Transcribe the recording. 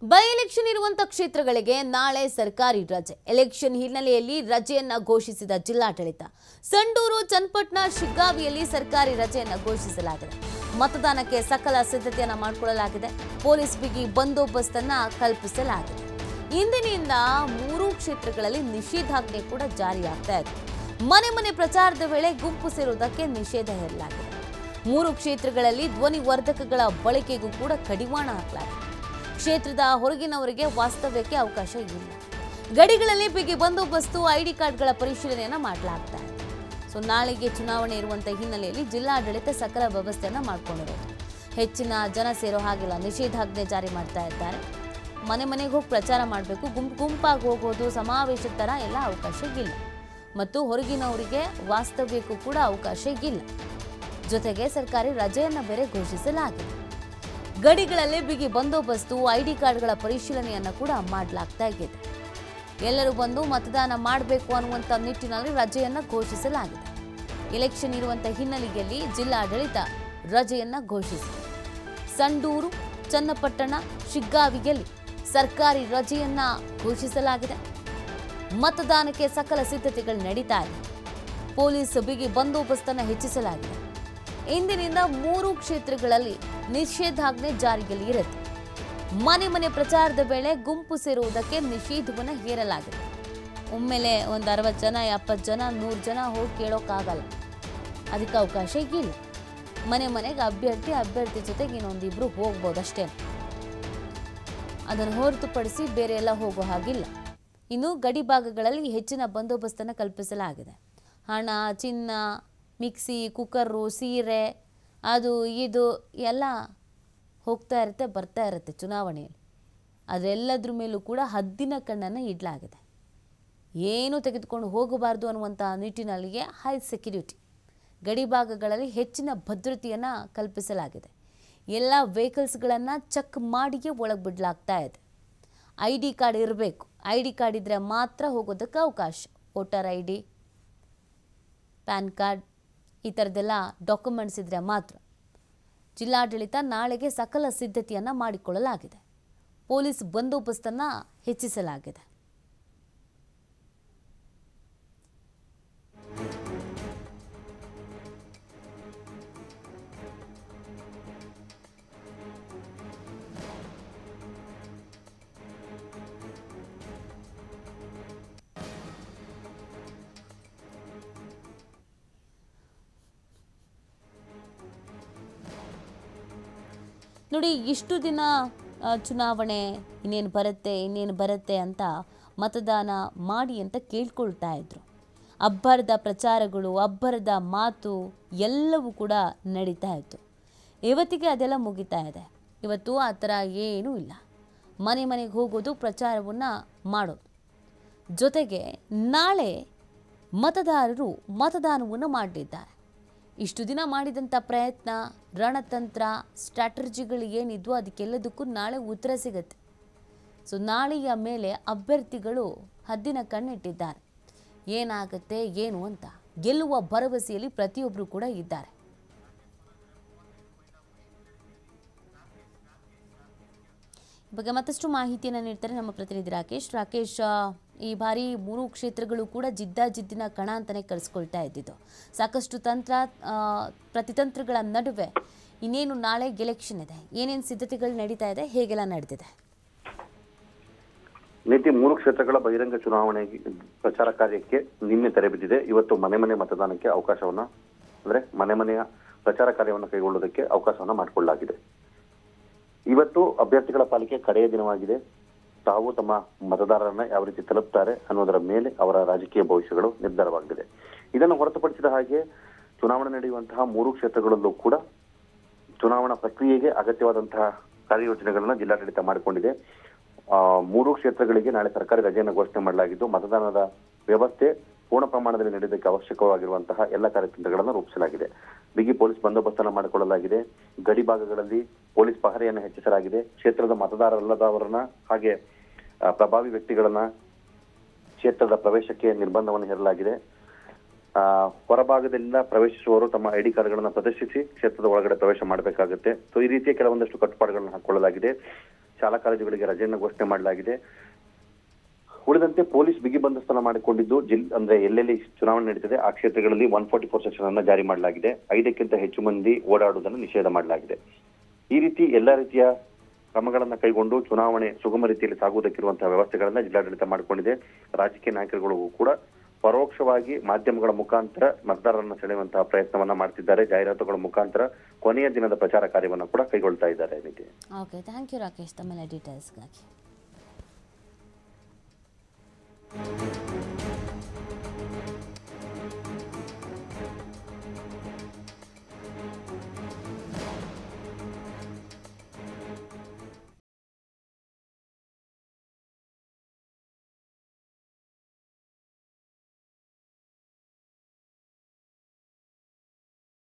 by election ಇರುವಂತ ಕ್ಷೇತ್ರಗಳಿಗೆ ನಾಳೆ ಸರ್ಕಾರಿ ರಜೆ ಎಲೆಕ್ಷನ್ ಹಿನ್ನೆಲೆಯಲ್ಲಿ ರಜೆಯನ್ನ ಘೋಷಿಸಿದ ಜಿಲ್ಲಾಡಳಿತ ಸಂಡೂರು ಚನ್ನಪಟ್ಟಣ ಶಿಗ್ಗಾವಿಯಲ್ಲಿ ಸರ್ಕಾರಿ ರಜೆಯನ್ನ ಘೋಷಿಸಲಾಗಿದೆ ಮತದಾನಕ್ಕೆ ಸಕಲ ಸಿದ್ಧತೆಯನ್ನ ಮಾಡಿಕೊಳ್ಳಲಾಗಿದೆ ಪೊಲೀಸ್ ಬಿಗಿ ಬಂದೋಬಸ್ತನ್ನ ಕಲ್ಪಿಸಲಾಗಿದೆ ಇಂದಿನಿಂದ ಮೂರು ಕ್ಷೇತ್ರಗಳಲ್ಲಿ ನಿಷೇಧಾಜ್ಞೆ ಕೂಡ ಜಾರಿಯಾಗ್ತಾ ಇದೆ ಮನೆ ಮನೆ ಪ್ರಚಾರದ ವೇಳೆ ಗುಂಪು ಸೇರುವುದಕ್ಕೆ ನಿಷೇಧ ಹೇರಲಾಗಿದೆ ಮೂರು ಕ್ಷೇತ್ರಗಳಲ್ಲಿ ಧ್ವನಿ ವರ್ಧಕಗಳ ಬಳಕೆಗೂ ಕೂಡ ಕಡಿವಾಣ ಹಾಕಲಾಗಿದೆ ಕ್ಷೇತ್ರದ ಹೊರಗಿನವರಿಗೆ ವಾಸ್ತವ್ಯಕ್ಕೆ ಅವಕಾಶ ಇಲ್ಲ ಗಡಿಗಳಲ್ಲಿ ಬಿಗಿ ಬಂದೋಬಸ್ತು ಐಡಿ ಕಾರ್ಡ್ಗಳ ಪರಿಶೀಲನೆಯನ್ನ ಮಾಡಲಾಗ್ತಾ ಇದೆ ಸೊ ನಾಳೆಗೆ ಚುನಾವಣೆ ಇರುವಂತ ಹಿನ್ನೆಲೆಯಲ್ಲಿ ಜಿಲ್ಲಾಡಳಿತ ಸಕಲ ವ್ಯವಸ್ಥೆಯನ್ನ ಮಾಡ್ಕೊಂಡಿರೋದು ಹೆಚ್ಚಿನ ಜನ ಸೇರೋ ಹಾಗಿಲ್ಲ ನಿಷೇಧಾಜ್ಞೆ ಜಾರಿ ಮಾಡ್ತಾ ಇದ್ದಾರೆ ಮನೆ ಮನೆಗೆ ಹೋಗಿ ಪ್ರಚಾರ ಮಾಡಬೇಕು ಗುಂಪು ಗುಂಪಾಗಿ ಹೋಗೋದು ಸಮಾವೇಶದ ಥರ ಎಲ್ಲ ಅವಕಾಶ ಇಲ್ಲ ಮತ್ತು ಹೊರಗಿನವರಿಗೆ ವಾಸ್ತವ್ಯಕ್ಕೂ ಕೂಡ ಅವಕಾಶ ಇಲ್ಲ ಜೊತೆಗೆ ಸರ್ಕಾರಿ ರಜೆಯನ್ನ ಬೇರೆ ಘೋಷಿಸಲಾಗಿದೆ ಗಡಿಗಳಲ್ಲಿ ಬಿಗಿ ಬಂದೋಬಸ್ತು ಐಡಿ ಕಾರ್ಡ್ಗಳ ಪರಿಶೀಲನೆಯನ್ನ ಕೂಡ ಮಾಡಲಾಗ್ತಾ ಇದೆ ಎಲ್ಲರೂ ಬಂದು ಮತದಾನ ಮಾಡಬೇಕು ಅನ್ನುವಂಥ ನಿಟ್ಟಿನಲ್ಲಿ ರಜೆಯನ್ನ ಘೋಷಿಸಲಾಗಿದೆ ಎಲೆಕ್ಷನ್ ಇರುವಂಥ ಹಿನ್ನೆಲೆಯಲ್ಲಿ ಜಿಲ್ಲಾಡಳಿತ ರಜೆಯನ್ನ ಘೋಷಿಸಿದೆ ಸಂಡೂರು ಚನ್ನಪಟ್ಟಣ ಶಿಗ್ಗಾವಿಯಲ್ಲಿ ಸರ್ಕಾರಿ ರಜೆಯನ್ನ ಘೋಷಿಸಲಾಗಿದೆ ಮತದಾನಕ್ಕೆ ಸಕಲ ಸಿದ್ಧತೆಗಳು ನಡೀತಾ ಇದೆ ಪೊಲೀಸ್ ಬಿಗಿ ಬಂದೋಬಸ್ತನ್ನು ಹೆಚ್ಚಿಸಲಾಗಿದೆ ಇಂದಿನಿಂದ ಮೂರು ಕ್ಷೇತ್ರಗಳಲ್ಲಿ ನಿಷೇಧಾಜ್ಞೆ ಜಾರಿಯಲ್ಲಿ ಇರುತ್ತೆ ಮನೆ ಮನೆ ಪ್ರಚಾರದ ವೇಳೆ ಗುಂಪು ಸೇರುವುದಕ್ಕೆ ನಿಷೇಧವನ್ನು ಹೇರಲಾಗಿದೆ ಒಮ್ಮೆಲೆ ಒಂದು ಅರವತ್ತು ಜನ ಎಪ್ಪತ್ತು ಜನ ನೂರು ಜನ ಹೋಗಿ ಕೇಳೋಕ್ಕಾಗಲ್ಲ ಅದಕ್ಕೆ ಅವಕಾಶ ಇಲ್ಲ ಮನೆ ಮನೆಗೆ ಅಭ್ಯರ್ಥಿ ಅಭ್ಯರ್ಥಿ ಜೊತೆಗೆ ಇನ್ನೊಂದಿಬ್ರು ಹೋಗ್ಬೋದು ಅಷ್ಟೇ ಅದನ್ನು ಹೊರತುಪಡಿಸಿ ಬೇರೆ ಎಲ್ಲ ಹೋಗೋ ಹಾಗಿಲ್ಲ ಇನ್ನು ಗಡಿ ಭಾಗಗಳಲ್ಲಿ ಹೆಚ್ಚಿನ ಬಂದೋಬಸ್ತನ್ನು ಕಲ್ಪಿಸಲಾಗಿದೆ ಹಣ ಚಿನ್ನ ಮಿಕ್ಸಿ ಕುಕ್ಕರು ಸೀರೆ ಅದು ಇದು ಎಲ್ಲ ಹೋಗ್ತಾ ಇರುತ್ತೆ ಬರ್ತಾ ಇರುತ್ತೆ ಚುನಾವಣೆಯಲ್ಲಿ ಅದೆಲ್ಲದ್ರ ಮೇಲೂ ಕೂಡ ಹದ್ದಿನ ಕಣ್ಣನ್ನು ಇಡಲಾಗಿದೆ ಏನು ತೆಗೆದುಕೊಂಡು ಹೋಗಬಾರ್ದು ಅನ್ನುವಂಥ ನಿಟ್ಟಿನಲ್ಲಿಗೆ ಹೈ ಸೆಕ್ಯೂರಿಟಿ ಗಡಿ ಭಾಗಗಳಲ್ಲಿ ಹೆಚ್ಚಿನ ಭದ್ರತೆಯನ್ನು ಕಲ್ಪಿಸಲಾಗಿದೆ ಎಲ್ಲ ವೆಹಿಕಲ್ಸ್ಗಳನ್ನು ಚೆಕ್ ಮಾಡಿಯೇ ಒಳಗೆ ಬಿಡಲಾಗ್ತಾ ಇದೆ ಐ ಡಿ ಕಾರ್ಡ್ ಇರಬೇಕು ಐ ಡಿ ಕಾರ್ಡ್ ಇದ್ದರೆ ಮಾತ್ರ ಹೋಗೋದಕ್ಕೆ ಅವಕಾಶ voter I D PAN card ಈ ಥರದ್ದೆಲ್ಲ ಡಾಕ್ಯುಮೆಂಟ್ಸ್ ಇದ್ದರೆ ಮಾತ್ರ ಜಿಲ್ಲಾಡಳಿತ ನಾಳೆಗೆ ಸಕಲ ಸಿದ್ಧತೆಯನ್ನು ಮಾಡಿಕೊಳ್ಳಲಾಗಿದೆ ಪೊಲೀಸ್ ಬಂದೋಬಸ್ತನ್ನು ಹೆಚ್ಚಿಸಲಾಗಿದೆ ನೋಡಿ ಇಷ್ಟು ದಿನ ಆ, ಚುನಾವಣೆ ಇನ್ನೇನು ಬರುತ್ತೆ ಇನ್ನೇನು ಬರುತ್ತೆ ಅಂತ ಮತದಾನ ಮಾಡಿ ಅಂತ ಕೇಳ್ಕೊಳ್ತಾ ಇದ್ರು ಅಬ್ಬರದ ಪ್ರಚಾರಗಳು ಅಬ್ಬರದ ಮಾತು ಎಲ್ಲವೂ ಕೂಡ ನಡೀತಾ ಇತ್ತು ಇವತ್ತಿಗೆ ಅದೆಲ್ಲ ಮುಗಿತಾ ಇದೆ ಇವತ್ತು ಆ ಥರ ಏನೂ ಇಲ್ಲ ಮನೆ ಮನೆಗೆ ಹೋಗೋದು ಪ್ರಚಾರವನ್ನು ಮಾಡೋದು ಜೊತೆಗೆ ನಾಳೆ ಮತದಾರರು ಮತದಾನವನ್ನು ಮಾಡಲಿದ್ದಾರೆ ಇಷ್ಟು ದಿನ ಮಾಡಿದಂಥ ಪ್ರಯತ್ನ ರಣತಂತ್ರ ಸ್ಟ್ರಾಟರ್ಜಿಗಳು ಏನಿದ್ವು ಅದಕ್ಕೆಲ್ಲದಕ್ಕೂ ನಾಳೆ ಉತ್ತರ ಸಿಗತ್ತೆ ಸೊ ನಾಳೆಯ ಮೇಲೆ ಅಭ್ಯರ್ಥಿಗಳು ಹದ್ದಿನ ಕಣ್ಣಿಟ್ಟಿದ್ದಾರೆ ಏನಾಗುತ್ತೆ ಏನು ಅಂತ ಗೆಲ್ಲುವ ಭರವಸೆಯಲ್ಲಿ ಪ್ರತಿಯೊಬ್ಬರು ಕೂಡ ಇದ್ದಾರೆ ಈ ಬಗ್ಗೆ ಮತ್ತಷ್ಟು ಮಾಹಿತಿಯನ್ನು ನೀಡ್ತಾರೆ ನಮ್ಮ ಪ್ರತಿನಿಧಿ ರಾಕೇಶ್ ರಾಕೇಶ್ ಆ, ಈ ಬಾರಿ ಮೂರು ಕ್ಷೇತ್ರಗಳು ಕೂಡ ಜಿದ್ದಾಜಿದ್ದಿನ ಕಣ ಅಂತಾನೆ ಕರೆಸ್ಕೊಳ್ತಾ ಇದ್ದಿದ್ದು ಸಾಕಷ್ಟು ತಂತ್ರ ಆ, ಪ್ರತಿತಂತ್ರಗಳ ನಡುವೆ ಇನ್ನೇನು ನಾಳೆ ಎಲೆಕ್ಷನ್ ಇದೆ ಏನೇನು ಸಿದ್ಧತೆಗಳು ನಡೀತಾ ಇದೆ ಹೇಗೆಲ್ಲ ನಡೆದಿದೆ ನೀತಿ ಮೂರು ಕ್ಷೇತ್ರಗಳ ಬಹಿರಂಗ ಚುನಾವಣೆ ಪ್ರಚಾರ ಕಾರ್ಯಕ್ಕೆ ನಿನ್ನೆ ತೆರೆ ಬಿದ್ದಿದೆ ಇವತ್ತು ಮನೆ ಮನೆ ಮತದಾನಕ್ಕೆ ಅವಕಾಶವನ್ನ ಅಂದ್ರೆ ಮನೆ ಮನೆಯ ಪ್ರಚಾರ ಕಾರ್ಯವನ್ನು ಕೈಗೊಳ್ಳುವುದಕ್ಕೆ ಅವಕಾಶವನ್ನ ಮಾಡಿಕೊಳ್ಳಲಾಗಿದೆ ಇವತ್ತು ಅಭ್ಯರ್ಥಿಗಳ ಪಾಲಿಕೆ ಕಡೆಯ ದಿನವಾಗಿದೆ ತಾವು ತಮ್ಮ ಮತದಾರರನ್ನ ಯಾವ ರೀತಿ ತಲುಪ್ತಾರೆ ಅನ್ನೋದರ ಮೇಲೆ ಅವರ ರಾಜಕೀಯ ಭವಿಷ್ಯಗಳು ನಿರ್ಧಾರವಾಗಲಿದೆ ಇದನ್ನು ಹೊರತುಪಡಿಸಿದ ಹಾಗೆ ಚುನಾವಣೆ ನಡೆಯುವಂತಹ ಮೂರು ಕ್ಷೇತ್ರಗಳಲ್ಲೂ ಕೂಡ ಚುನಾವಣಾ ಪ್ರಕ್ರಿಯೆಗೆ ಅಗತ್ಯವಾದಂತಹ ಕಾರ್ಯಯೋಜನೆಗಳನ್ನ ಜಿಲ್ಲಾಡಳಿತ ಮಾಡಿಕೊಂಡಿದೆ ಆ, ಮೂರು ಕ್ಷೇತ್ರಗಳಿಗೆ ನಾಳೆ ಸರ್ಕಾರಿ ರಜೆಯನ್ನು ಘೋಷಣೆ ಮಾಡಲಾಗಿದ್ದು ಮತದಾನದ ವ್ಯವಸ್ಥೆ ಪೂರ್ಣ ಪ್ರಮಾಣದಲ್ಲಿ ನಡೆಯೋದಕ್ಕೆ ಅವಶ್ಯಕವಾಗಿರುವಂತಹ ಎಲ್ಲ ಕಾರ್ಯತಂತ್ರಗಳನ್ನು ರೂಪಿಸಲಾಗಿದೆ ಬಿಗಿ ಪೊಲೀಸ್ ಬಂದೋಬಸ್ತನ್ನು ಮಾಡಿಕೊಳ್ಳಲಾಗಿದೆ ಗಡಿ ಭಾಗಗಳಲ್ಲಿ ಪೊಲೀಸ್ ಪಹರೆಯನ್ನು ಹೆಚ್ಚಿಸಲಾಗಿದೆ ಕ್ಷೇತ್ರದ ಮತದಾರರಲ್ಲದವರನ್ನ ಹಾಗೆ ಆ, ಪ್ರಭಾವಿ ವ್ಯಕ್ತಿಗಳನ್ನ ಕ್ಷೇತ್ರದ ಪ್ರವೇಶಕ್ಕೆ ನಿರ್ಬಂಧವನ್ನು ಹೇರಲಾಗಿದೆ ಆ, ಹೊರಭಾಗದಿಂದ ಪ್ರವೇಶಿಸುವವರು ತಮ್ಮ ಐಡಿ ಕಾರ್ಡ್ಗಳನ್ನು ಪ್ರದರ್ಶಿಸಿ ಕ್ಷೇತ್ರದ ಒಳಗಡೆ ಪ್ರವೇಶ ಮಾಡಬೇಕಾಗುತ್ತೆ ಸೊ ಈ ರೀತಿಯ ಕೆಲವೊಂದಷ್ಟು ಕಟ್ಟುಪಾಡುಗಳನ್ನು ಹಾಕೊಳ್ಳಲಾಗಿದೆ ಶಾಲಾ ಕಾಲೇಜುಗಳಿಗೆ ರಜೆಯನ್ನು ಘೋಷಣೆ ಮಾಡಲಾಗಿದೆ ಉಳಿದಂತೆ ಪೊಲೀಸ್ ಬಿಗಿ ಬಂದೋಸ್ತನ್ನ ಮಾಡಿಕೊಂಡಿದ್ದು ಜಿಲ್ ಅಂದ್ರೆ ಎಲ್ಲೆಲ್ಲಿ ಚುನಾವಣೆ ನಡೀತದೆ ಆ ಕ್ಷೇತ್ರಗಳಲ್ಲಿ ಒನ್ ಫೋರ್ಟಿ ಫೋರ್ ಸೆಕ್ಷನ್ ಅನ್ನ ಜಾರಿ ಮಾಡಲಾಗಿದೆ ಐದಕ್ಕಿಂತ ಹೆಚ್ಚು ಮಂದಿ ಓಡಾಡುವುದನ್ನು ನಿಷೇಧ ಮಾಡಲಾಗಿದೆ ಈ ರೀತಿ ಎಲ್ಲ ರೀತಿಯ ಕ್ರಮಗಳನ್ನ ಕೈಗೊಂಡು ಚುನಾವಣೆ ಸುಗಮ ರೀತಿಯಲ್ಲಿ ಸಾಗುವುದಕ್ಕಿರುವಂತಹ ವ್ಯವಸ್ಥೆಗಳನ್ನ ಜಿಲ್ಲಾಡಳಿತ ಮಾಡಿಕೊಂಡಿದೆ ರಾಜಕೀಯ ನಾಯಕರುಗಳಿಗೂ ಕೂಡ ಪರೋಕ್ಷವಾಗಿ ಮಾಧ್ಯಮಗಳ ಮುಖಾಂತರ ಮತದಾರರನ್ನ ಸೆಳೆಯುವಂತಹ ಪ್ರಯತ್ನವನ್ನ ಮಾಡ್ತಿದ್ದಾರೆ ಜಾಹೀರಾತುಗಳ ಮುಖಾಂತರ ಕೊನೆಯ ದಿನದ ಪ್ರಚಾರ ಕಾರ್ಯವನ್ನ ಕೂಡ ಕೈಗೊಳ್ತಾ ಇದ್ದಾರೆ Nidhi okay thank you Rakesh ತಮ್ಮೆಲ್ಲ ಡೀಟೇಲ್ಸ್ಗಾಗಿ